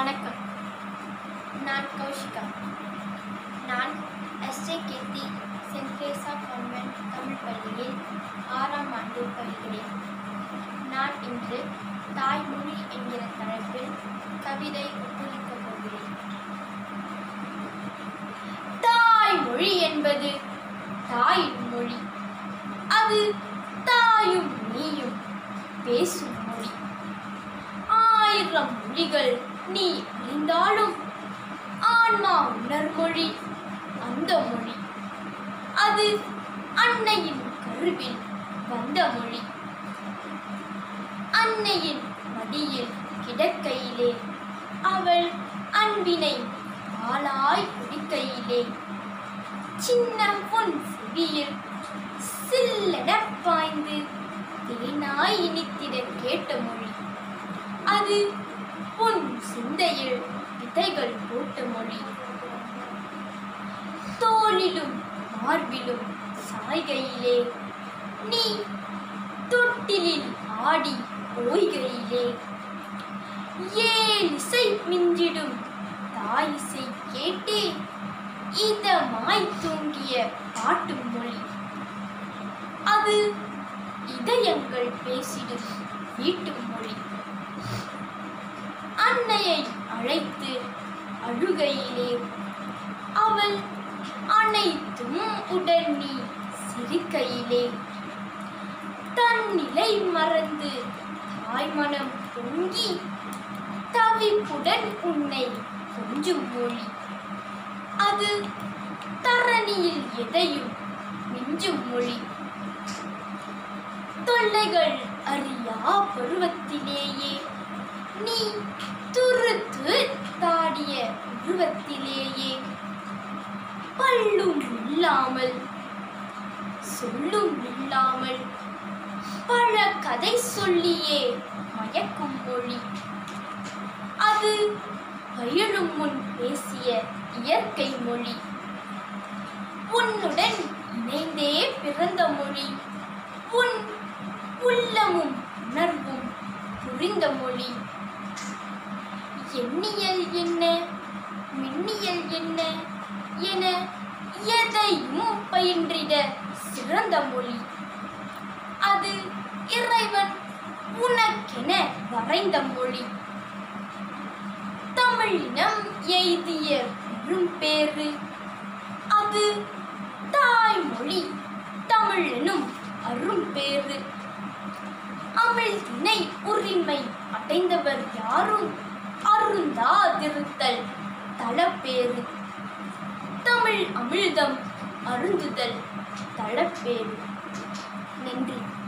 வணக்கம் நான் கௌஷிகா நான் SJ Keerthi Saint Teresa convent Tamil பள்ளியில் ஆறாம் ஆண்டு பயில்கிறேன் நான் இன்று தாய்மொழி என்கிற தலைப்பில் கவிதை ஒப்புவிக்கப் போகிறேன் தாய்மொழி என்பது தாயின் மொழி அது தாயும் நீயும் பேசும் மொழி ஆயிரம் மொழிகள் நீ அறிந்தாலும் ஆன்மா உணர்மொழி அந்த மொழி அது அன்னையின் கருவில் வந்த மொழி அன்னையின் மடியில் கிடக்கையிலே அவள் அன்பினை ஆளாய் குடிக்கையிலே சின்ன பொன் செவியில் சில்லென பாய்ந்து தேனாய் இனித்திட கேட்ட மொழி அது பொன் சிந்தையில் விதைகள் போட்ட மொழி தோளிலும் மார்பிலும் சாய்கையிலே நீ தொட்டிலில் ஆடி ஓய்கையிலே ஏழிசை மிஞ்சிடும் தாயிசை கேட்டே இதமாய் தூங்கிய பாட்டும் மொழி அது இதயங்கள் பேசிடும் வீட்டும் மொழி அன்னையை அழைத்து அழுகையிலே அவள் அனைத்தும் உடன் நீ சிரிக்கையிலே தன் நிலை மறந்து தாய்மனம் பொங்கி தவிப்புடன் உன்னை கொஞ்சும் மொழி அது தரணியில் எதையும் மிஞ்சும் மொழி தொல்லைகள் அறியா பருவத்திலேயே நீ துருத்து தாடிய உருவத்திலேயே பல்லும் இல்லாமல் சொல்லும் இல்லாமல் பல கதை சொல்லியே மயக்கும் மொழி அது பயிலும் முன் பேசிய இயற்கை மொழி உன்னுடன் இணைந்தே பிறந்த மொழி உன் உள்ளமும் உணர்வும் புரிந்த மொழி எண்ணியல் என்ன மின்னியல் என்ன என எதையும் பயின்றிட சிறந்த மொழி அது இறைவன் உனக்கென வரைந்த மொழி தமிழினம் எய்திய பெரும் பேரு அது தாய்மொழி தமிழெனும் அரும் பேரு அமிழ்தினை உரிமை அடைந்தவர் யாரும் அருந்தாதிருத்தல் தளப்பேறு தமிழ் அமிழ்தம் அருந்துதல் தளப்பேறு நன்றி